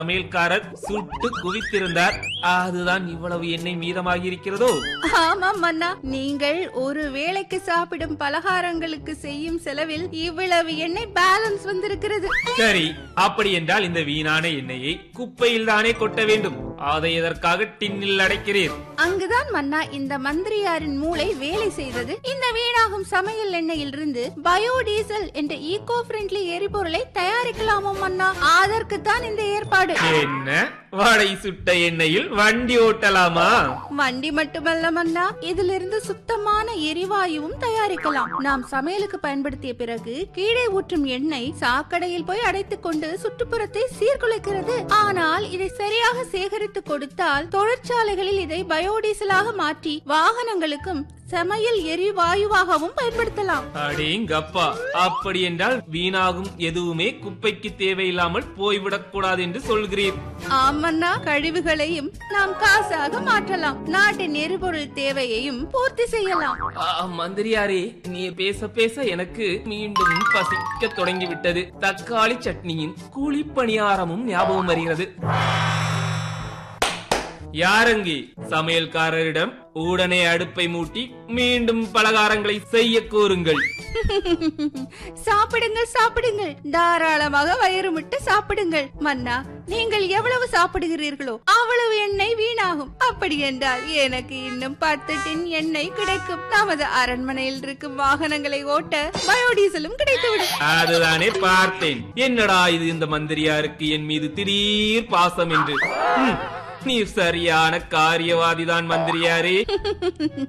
சமையல்காரர் சுட்டு குவித்திருந்தார் அதுதான் இவ்வளவு எண்ணெய் மீதமாகி இருக்கிறதோ ஆமாம் மன்னா நீங்கள் ஒரு வேளைக்கு சாப்பிடும் பலகாரங்களுக்கு செய்யும் செலவில் இவ்வளவு எண்ணெய் பேலன்ஸ் வந்திருக்கிறது சரி அப்படி என்றால் இந்த வீணான எண்ணெயை குப்பையில் தானே கொட்ட வேண்டும் அதை எதற்காக டின்னில் அடைக்கிறீர் அங்குதான் மன்னா இந்த மந்திரியாரின் மூளை வேலை செய்தது இந்த வீணாகும் சமையல் எண்ணெயில் இருந்து பயோடீசல் என்ற ஈகோ ஃப்ரெண்ட்லி எரிபொருளை தயாரிக்கலாமோ மன்னா அதற்குத்தான் இந்த ஏற்பாடு என்ன வடை சுட்ட எண்ணெயில் வண்டி ஓட்டலாமா வண்டி மட்டுமல்ல மன்னா இதிலிருந்து சுத்தமான எரிவாயுவும் தயாரிக்கலாம் நாம் சமையலுக்கு பயன்படுத்திய பிறகு கீழே ஊற்றும் எண்ணெய் சாக்கடையில் போய் அடைத்துக் கொண்டு சுற்றுப்புறத்தை சீர்குலைக்கிறது ஆனால் இதை சரியாக சேகரித்து கொடுத்தால் தொழிற்சாலைகளில் இதை பயோடீசலாக மாற்றி வாகனங்களுக்கும் சமையல் எரிவாயுவாகவும் பயன்படுத்தலாம் அடேங்கப்பா அப்படி என்றால் வீணாகும் எதுவுமே குப்பைக்கு தேவையில்லாமல் போய்விடக் கூடாது என்று சொல்கிறீர் ஆமண்ணா கழிவுகளையும் நாம் காசாக மாற்றலாம் நாட்டின் எரிபொருள் தேவையையும் பூர்த்தி செய்யலாம் ஆ, மந்திரியாரே நீ பேச பேச எனக்கு மீண்டும் பசிக்க தொடங்கிவிட்டது தக்காளி சட்னியின் குழிப்பணியாரமும் ஞாபகம் வருகிறது யாரங்கே சமையல்காரரிடம் உடனே அடுப்பை மூட்டி மீண்டும் பலகாரங்களை செய்ய கூறுங்கள் சாப்பிடுங்கள் சாப்பிடுங்கள் தாராளமாக வயிறு முட்டு சாப்பிடுங்கள் மன்னா நீங்கள் எவ்வளவு சாப்பிடுகிறீர்களோ அவ்வளவு எண்ணெய் வீணாகும் அப்படி என்றால் எனக்கு இன்னும் பத்து டின் எண்ணெய் கிடைக்கும் நமது அரண்மனையில் இருக்கும் வாகனங்களை ஓட்ட பயோடீசலும் கிடைத்துவிடும் அதுதானே பார்த்தேன் என்னடா இது இந்த மந்திரியாருக்கு என் மீது திடீர் பாசம் என்று ம், நீ சரியான காரியவாதிதான் மந்திரியாரே